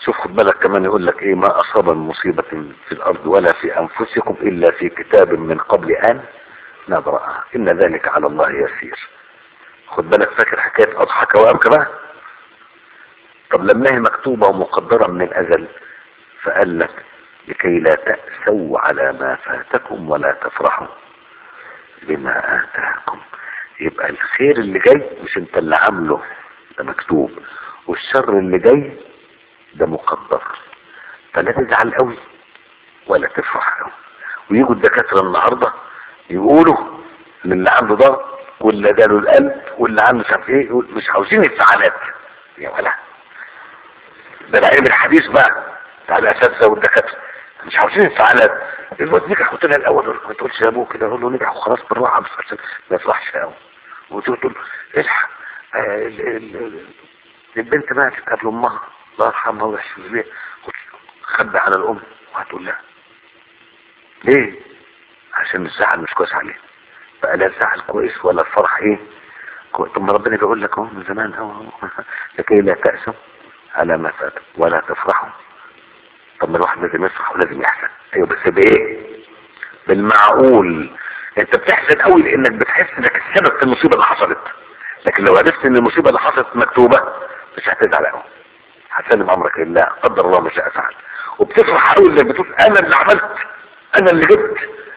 شوف خد بالك كمان يقول لك ايه ما اصاب من مصيبة في الارض ولا في انفسكم الا في كتاب من قبل ان نبرأها ان ذلك على الله يسير خد بالك فاكر حكاية اضحك وابكى بقى طب لما هي مكتوبة ومقدرة من الازل فقال لك لكي لا تأسوا على ما فاتكم ولا تفرحوا بما آتاكم يبقى الخير اللي جاي مش انت اللي عامله ده مكتوب والشر اللي جاي ده مقدر فلا تزعل قوي ولا تفرح قوي ويجوا الدكاترة النهاردة يقولوا ان اللي عنده ضغط واللي جاله القلب واللي عنده مش عارف ايه يقول مش عاوزين انفعالات يا ولا ده العلم الحديث بقى بتاع الاساتذه والدكاتره مش عاوزين انفعالات الواد نجح قلت لها الاول ما تقولش يا ابوه كده اقول له نجح وخلاص بالراحه بس عشان ما يفرحش قوي وتقول له الحق آه، ال- ال- ال- البنت ماتت قبل امها الله يرحمها ويحسن بيها خبي على الام وهتقول لها ليه عشان الزعل مش كويس عليه بقى لا الزعل كويس ولا الفرح ايه كويس. طب ما ربنا بيقول لك اهو من زمان اهو لكي لا تأسوا على ما فات ولا تفرحوا طب ما الواحد لازم يفرح ولازم يحزن ايوه بس بايه بالمعقول انت بتحزن قوي لانك بتحس انك السبب في المصيبه اللي حصلت لكن لو عرفت ان المصيبه اللي حصلت مكتوبه مش هتزعل قوي هتسلم امرك لله قدر الله ما شاء فعل وبتفرح قوي انك بتقول انا اللي عملت انا اللي جبت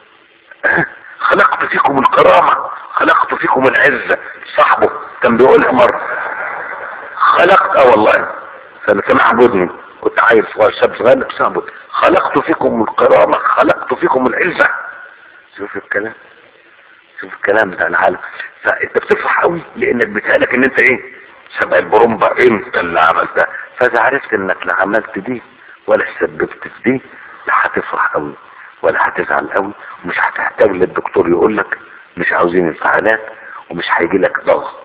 خلقت فيكم الكرامه خلقت فيكم العزه صاحبه كان بيقولها مره خلقت اه والله فانا كان عبدني كنت عيل صغير شاب صغير بس اعبد خلقت فيكم الكرامه خلقت فيكم العزه شوف الكلام شوف الكلام بتاع العالم فانت بتفرح قوي لانك بتقالك ان انت ايه شبه البرومبا انت اللي عملتها فاذا عرفت انك لا عملت دي ولا سببت في دي لا هتفرح قوي ولا هتزعل قوي ومش هتحتاج للدكتور يقول لك مش عاوزين انفعالات ومش هيجي لك ضغط